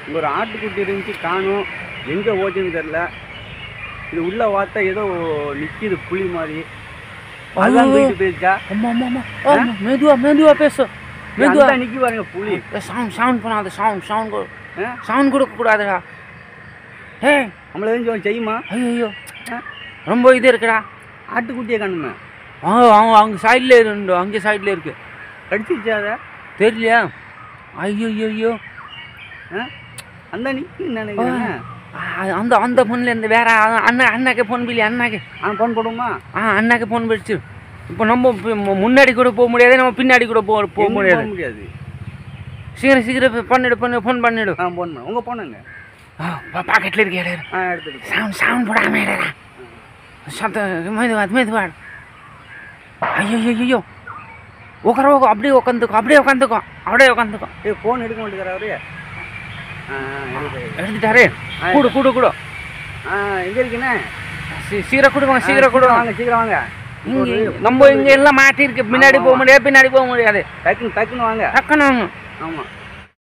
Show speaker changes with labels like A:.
A: இங்க ஒரு ஆட்டுக்குட்டி இருந்துச்சு காணும் எங்கே ஓச்சுன்னு தெரில இது உள்ள பார்த்தா ஏதோ நிற்கிது புலி மாதிரி அதான்
B: ஐயோ.
A: தூக்கிட்டு போயிருச்சா
B: அம்மா அம்மா அம்மா ஆமா மெதுவா மெதுவா பேசு மெதுவா
A: அதான் நிற்கி பாருங்க புலி
B: சவுண்ட் சவுண்ட் பண்ணாத சவுண்ட் சவுண்ட்
A: ஆ?
B: சவுண்ட் கொடுக்க கூடாதுடா ஏ
A: நம்மள எதுவும் செய்யுமா
B: ஐயோ
A: ஆ?
B: ரொம்ப இது இருக்குடா
A: ஆட்டுக்குட்டியை காணுமே
B: ஆ அவங்க அவங்க சைடில் இருந்து அங்கே சைடில் இருக்கு
A: கடிச்சிருச்சா அதை
B: தெரியலையா ஐயோ ஐயோ ஐயோ
A: ஆ? அந்த நிற்குன்னு நினைக்கிறேன்
B: ஆ, அந்த அந்த ஃபோன்ல இருந்து வேற அ- அண்ணா அண்ணாக்கு ஃபோன் பிள்ளை அண்ணாக்கு
A: ஆ ஃபோன் போடுமா
B: ஆ அண்ணாக்கு ஃபோன் பிடிச்சு இப்போ நம்ம இப்ப மு- முன்னாடி கூட போக முடியாது நம்ம பின்னாடி கூட போக போக
A: எங்க
B: முடியாது
A: போக முடியாது
B: சீக்கிரம் சீக்கிரம் பண்ணிடு பண்ணு ஃபோன் பண்ணிடு
A: ஆ ஃபோன் பண்ண உங்கள் போனுங்க
B: பாக்கெட்டில் இருக்க இடம்
A: ஆ எடுத்துட்டு
B: சவுண்ட் சவுண்ட் போடாம இடடா சத்தம் மெதுவா மெதுவா ஐயோ ஐயோ ஐயோ உட்கார உட்கா அப்படியே உட்காந்துக்கோ அப்படியே உட்காந்துக்கோ அப்படியே உட்காந்துக்கோ
A: ஏ ஃபோன் எடுக்க மாட்டேங்கிறாரு அவரு ஆ ஆ, எடுத்து.
B: எடுத்துட்டாரே கூடு கூடு கூடு
A: ஆ எங்கே இருக்கீண்ணே
B: சீ- சீக்கிரம் கொடுவாங்க சீக்கிரம் கொடுவாங்க
A: வாங்க சீக்கிரம் வாங்க
B: இங்க நம்ம இங்க எல்லாம் மாட்டி இருக்கு பின்னாடி போக முடியாது பின்னாடி போக முடியாது
A: டக்குன்னு டக்குன்னு வாங்க
B: டக்குன்னு வாங்க.
A: ஆமாம்